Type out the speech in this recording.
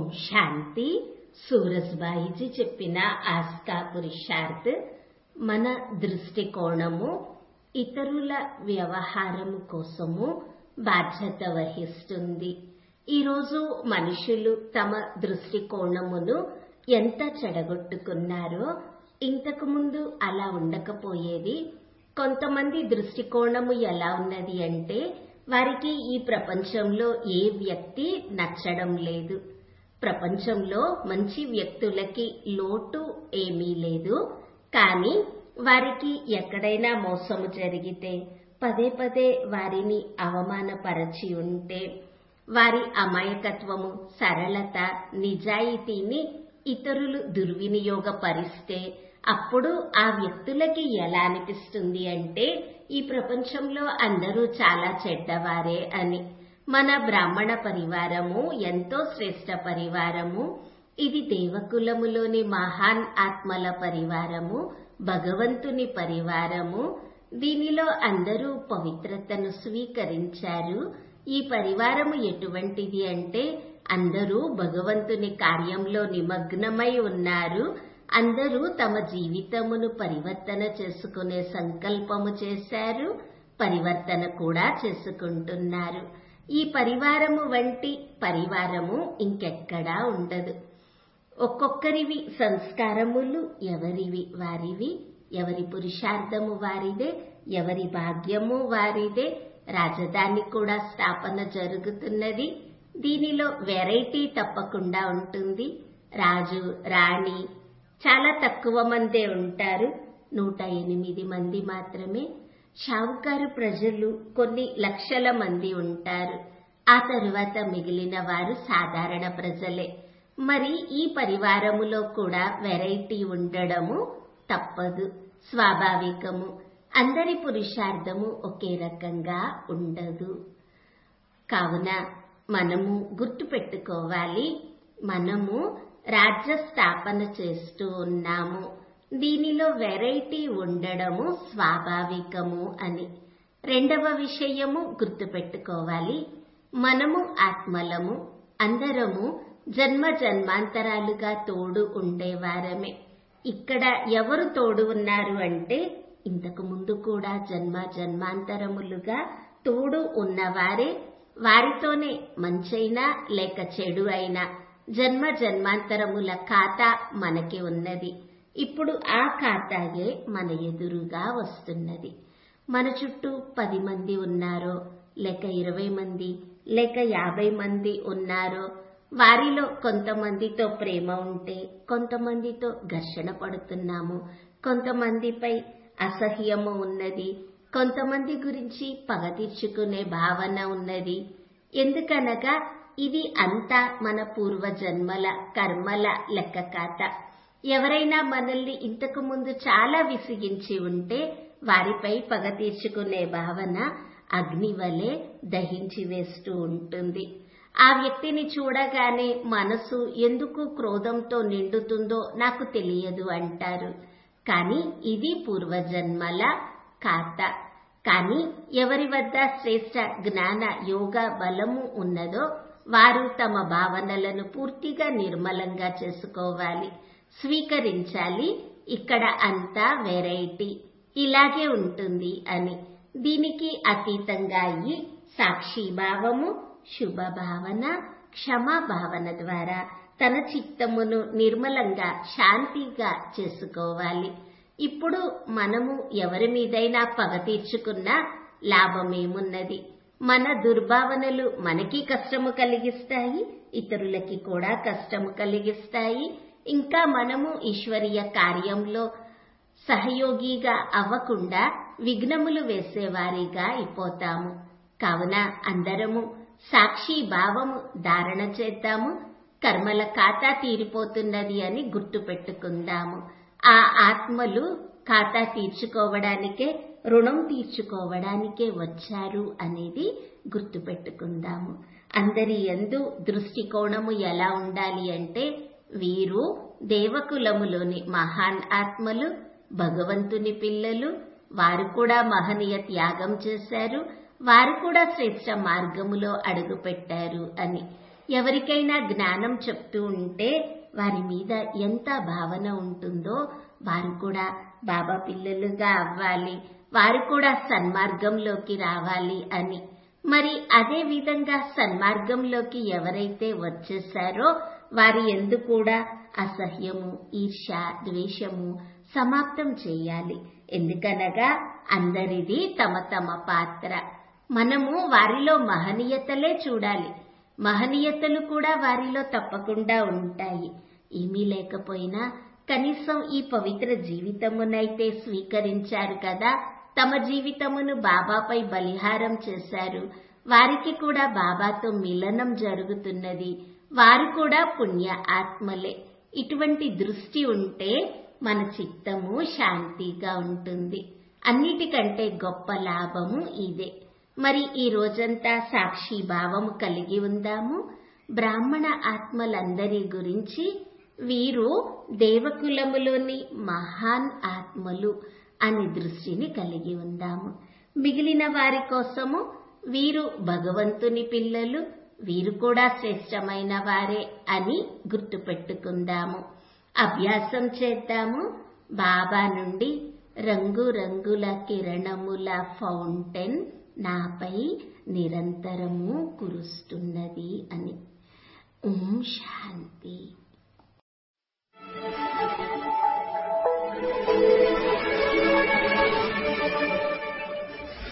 శాంతి సూరజ్బాయిజీ చెప్పిన ఆస్కా పురుషార్థ్ మన దృష్టికోణము ఇతరుల వ్యవహారము కోసము బాధ్యత వహిస్తుంది ఈరోజు మనుషులు తమ దృష్టికోణమును ఎంత చెడగొట్టుకున్నారో ఇంతకు ముందు అలా ఉండకపోయేది కొంతమంది దృష్టికోణము ఎలా ఉన్నది అంటే వారికి ఈ ప్రపంచంలో ఏ వ్యక్తి నచ్చడం లేదు ప్రపంచంలో మంచి వ్యక్తులకి లోటు ఏమీ లేదు కానీ వారికి ఎక్కడైనా మోసము జరిగితే పదే పదే వారిని అవమానపరచి ఉంటే వారి అమాయకత్వము సరళత నిజాయితీని ఇతరులు దుర్వినియోగపరిస్తే అప్పుడు ఆ వ్యక్తులకి ఎలా అనిపిస్తుంది అంటే ఈ ప్రపంచంలో అందరూ చాలా చెడ్డవారే అని మన బ్రాహ్మణ పరివారము ఎంతో శ్రేష్ట పరివారము ఇది దేవకులములోని మహాన్ ఆత్మల పరివారము భగవంతుని పరివారము దీనిలో అందరూ పవిత్రతను స్వీకరించారు ఈ పరివారము ఎటువంటిది అంటే అందరూ భగవంతుని కార్యంలో నిమగ్నమై ఉన్నారు అందరూ తమ జీవితమును పరివర్తన చేసుకునే సంకల్పము చేశారు పరివర్తన కూడా చేసుకుంటున్నారు ఈ పరివారము వంటి పరివారము ఇంకెక్కడా ఉండదు ఒక్కొక్కరివి సంస్కారములు ఎవరివి వారివి ఎవరి పురుషార్థము వారిదే ఎవరి భాగ్యము వారిదే రాజధాని కూడా స్థాపన జరుగుతున్నది దీనిలో వెరైటీ తప్పకుండా ఉంటుంది రాజు రాణి చాలా తక్కువ మందే ఉంటారు నూట ఎనిమిది మంది మాత్రమే షావుకారు ప్రజలు కొన్ని లక్షల మంది ఉంటారు ఆ తరువాత మిగిలిన వారు సాధారణ ప్రజలే మరి ఈ పరివారములో కూడా వెరైటీ ఉండడము తప్పదు స్వాభావికము అందరి పురుషార్థము ఒకే రకంగా ఉండదు కావున మనము గుర్తుపెట్టుకోవాలి మనము రాజ్య స్థాపన చేస్తూ ఉన్నాము దీనిలో వెరైటీ ఉండడము స్వాభావికము అని రెండవ విషయము గుర్తుపెట్టుకోవాలి మనము ఆత్మలము అందరము జన్మ జన్మాంతరాలుగా తోడు ఉండేవారమే ఇక్కడ ఎవరు తోడు ఉన్నారు అంటే ఇంతకు ముందు కూడా జన్మ జన్మాంతరములుగా తోడు ఉన్నవారే వారితోనే మంచైనా లేక చెడు అయినా జన్మ జన్మాంతరముల ఖాతా మనకి ఉన్నది ఇప్పుడు ఆ ఖాతాయే మన ఎదురుగా వస్తున్నది మన చుట్టూ పది మంది ఉన్నారో లేక ఇరవై మంది లేక యాభై మంది ఉన్నారో వారిలో కొంతమందితో ప్రేమ ఉంటే కొంతమందితో ఘర్షణ పడుతున్నాము కొంతమందిపై అసహ్యము ఉన్నది కొంతమంది గురించి పగ తీర్చుకునే భావన ఉన్నది ఎందుకనగా ఇది అంతా మన పూర్వజన్మల కర్మల లెక్క కాత ఎవరైనా మనల్ని ఇంతకు ముందు చాలా విసిగించి ఉంటే వారిపై పగ తీర్చుకునే భావన అగ్ని వలె దహించి వేస్తూ ఉంటుంది ఆ వ్యక్తిని చూడగానే మనసు ఎందుకు క్రోధంతో నిండుతుందో నాకు తెలియదు అంటారు కానీ ఇది పూర్వజన్మల ఖాత కానీ ఎవరి వద్ద శ్రేష్ట జ్ఞాన యోగ బలము ఉన్నదో వారు తమ భావనలను పూర్తిగా నిర్మలంగా చేసుకోవాలి స్వీకరించాలి ఇక్కడ అంతా వెరైటీ ఇలాగే ఉంటుంది అని దీనికి అతీతంగా అయ్యి సాక్షిభావము శుభ భావన క్షమా భావన ద్వారా తన చిత్తమును నిర్మలంగా శాంతిగా చేసుకోవాలి ఇప్పుడు మనము ఎవరి మీదైనా పగ తీర్చుకున్నా లాభమేమున్నది మన దుర్భావనలు మనకి కష్టము కలిగిస్తాయి ఇతరులకి కూడా కష్టము కలిగిస్తాయి ఇంకా మనము ఈశ్వరీయ కార్యంలో సహయోగిగా అవ్వకుండా విఘ్నములు వేసేవారిగా అయిపోతాము కావున అందరము సాక్షి భావము ధారణ చేద్దాము కర్మల ఖాతా తీరిపోతున్నది అని గుర్తు పెట్టుకుందాము ఆ ఆత్మలు ఖాతా తీర్చుకోవడానికే రుణం తీర్చుకోవడానికే వచ్చారు అనేది గుర్తు పెట్టుకుందాము అందరి ఎందు దృష్టికోణము ఎలా ఉండాలి అంటే వీరు దేవకులములోని మహాన్ ఆత్మలు భగవంతుని పిల్లలు వారు కూడా మహనీయ త్యాగం చేశారు వారు కూడా శ్రేష్ట మార్గములో అడుగుపెట్టారు అని ఎవరికైనా జ్ఞానం చెప్తూ ఉంటే వారి మీద ఎంత భావన ఉంటుందో వారు కూడా బాబా పిల్లలుగా అవ్వాలి వారు కూడా సన్మార్గంలోకి రావాలి అని మరి అదే విధంగా సన్మార్గంలోకి ఎవరైతే వచ్చేసారో వారి ఎందు కూడా అసహ్యము ఈర్ష ద్వేషము సమాప్తం చేయాలి ఎందుకనగా అందరిది తమ తమ పాత్ర మనము వారిలో మహనీయతలే చూడాలి మహనీయతలు కూడా వారిలో తప్పకుండా ఉంటాయి ఏమీ లేకపోయినా కనీసం ఈ పవిత్ర జీవితమునైతే స్వీకరించారు కదా తమ జీవితమును బాబాపై బలిహారం చేశారు వారికి కూడా బాబాతో మిలనం జరుగుతున్నది వారు కూడా పుణ్య ఆత్మలే ఇటువంటి దృష్టి ఉంటే మన చిత్తము శాంతిగా ఉంటుంది అన్నిటికంటే గొప్ప లాభము ఇదే మరి ఈ రోజంతా సాక్షి భావము కలిగి ఉందాము బ్రాహ్మణ ఆత్మలందరి గురించి వీరు దేవకులములోని మహాన్ ఆత్మలు అని దృష్టిని కలిగి ఉందాము మిగిలిన వారి కోసము వీరు భగవంతుని పిల్లలు వీరు కూడా శ్రేష్టమైన వారే అని గుర్తుపెట్టుకుందాము అభ్యాసం చేద్దాము బాబా నుండి రంగు రంగుల కిరణముల ఫౌంటైన్ నాపై నిరంతరము కురుస్తున్నది అని ఓం శాంతి